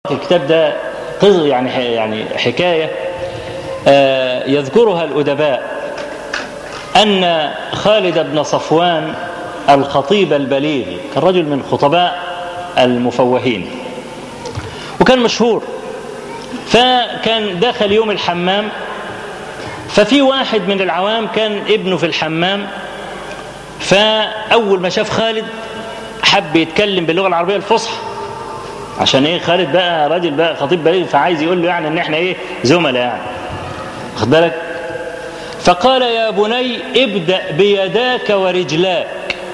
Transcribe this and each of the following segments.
الكتاب ده قصة يعني يعني حكاية آه، يذكرها الأدباء أن خالد بن صفوان الخطيب البليغ كان رجل من خطباء المفوهين وكان مشهور فكان دخل يوم الحمام ففي واحد من العوام كان ابنه في الحمام فأول ما شاف خالد حب يتكلم باللغة العربية الفصحى عشان ايه خالد بقى راجل بقى خطيب بليغ فعايز يقول له يعني ان احنا ايه زملاء يعني واخد بالك فقال يا بني ابدأ بيداك ورجلاك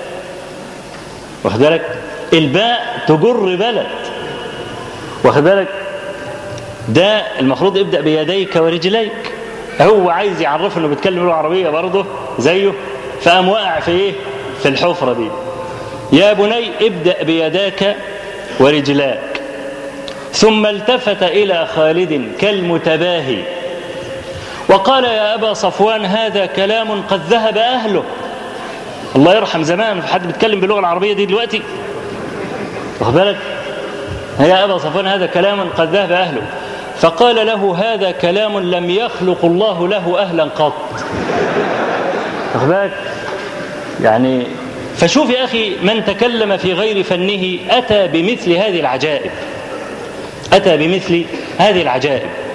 واخد بالك الباء تجر بلد واخد بالك ده المفروض ابدأ بيديك ورجليك هو عايز يعرفه انه بيتكلم لغه عربيه برضه زيه فقام واقع في ايه في الحفره دي يا بني ابدأ بيداك ورجلاك ثم التفت إلى خالد كالمتباهي وقال يا أبا صفوان هذا كلام قد ذهب أهله الله يرحم زمان في حد بيتكلم باللغة العربية دي دلوقتي واخد بالك يا أبا صفوان هذا كلام قد ذهب أهله فقال له هذا كلام لم يخلق الله له أهلا قط واخد بالك يعني فشوف يا أخي من تكلم في غير فنه أتى بمثل هذه العجائب أتى بمثل هذه العجائب